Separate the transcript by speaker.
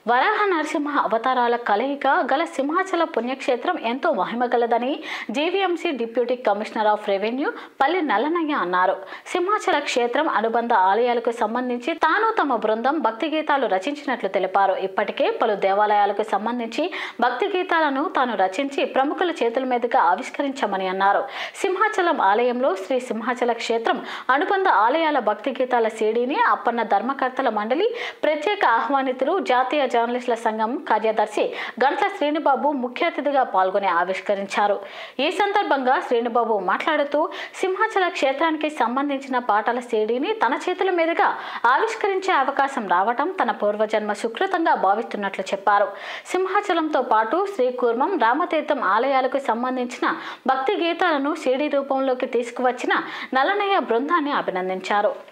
Speaker 1: వరాహ నరసింహ అవతారాల కలయిక గల సింహాచల పుణ్యక్షేత్రం ఎంతో మహిమగలదని GVMC deputy commissioner of revenue Palli Nallanayya అన్నారు సింహాచల క్షేత్రం అనుబంధ ఆలయాలకు సంబంధించి తాను తమ బృందం భక్తి గీతాలు రచించినట్లు తెలిపారు ఇప్పటికే పలు దేవాలయాలకు సంబంధించి భక్తి గీతాలను తాను రచించి ప్రముఖుల చేతుల మీదుగా ఆవిష్కరించామని అన్నారు సింహాచలం ఆలయంలో శ్రీ సింహాచల క్షేత్రం అనుబంధ ఆలయాల భక్తి గీతాల సీడీని అప్పన్న ధర్మకర్తల మండలి ప్రత్యేక ఆహ్వానితులు జాతీయ జర్నలిస్టుల సంఘం కార్యదర్శి గంట్ల శ్రీనుబాబు ముఖ్య అతిథిగా పాల్గొని ఆవిష్కరించారు ఈ సందర్భంగా శ్రీనుబాబు మాట్లాడుతూ సింహాచల క్షేత్రానికి సంబంధించిన పాటల సీడీని తన చేతుల మీదుగా ఆవిష్కరించే అవకాశం రావటం తన పూర్వజన్మ సుకృతంగా భావిస్తున్నట్లు చెప్పారు సింహాచలంతో పాటు శ్రీకూర్మం రామతీర్థం ఆలయాలకు సంబంధించిన భక్తి గీతాలను సీడీ రూపంలోకి తీసుకువచ్చిన నల్లనయ్య బృందాన్ని అభినందించారు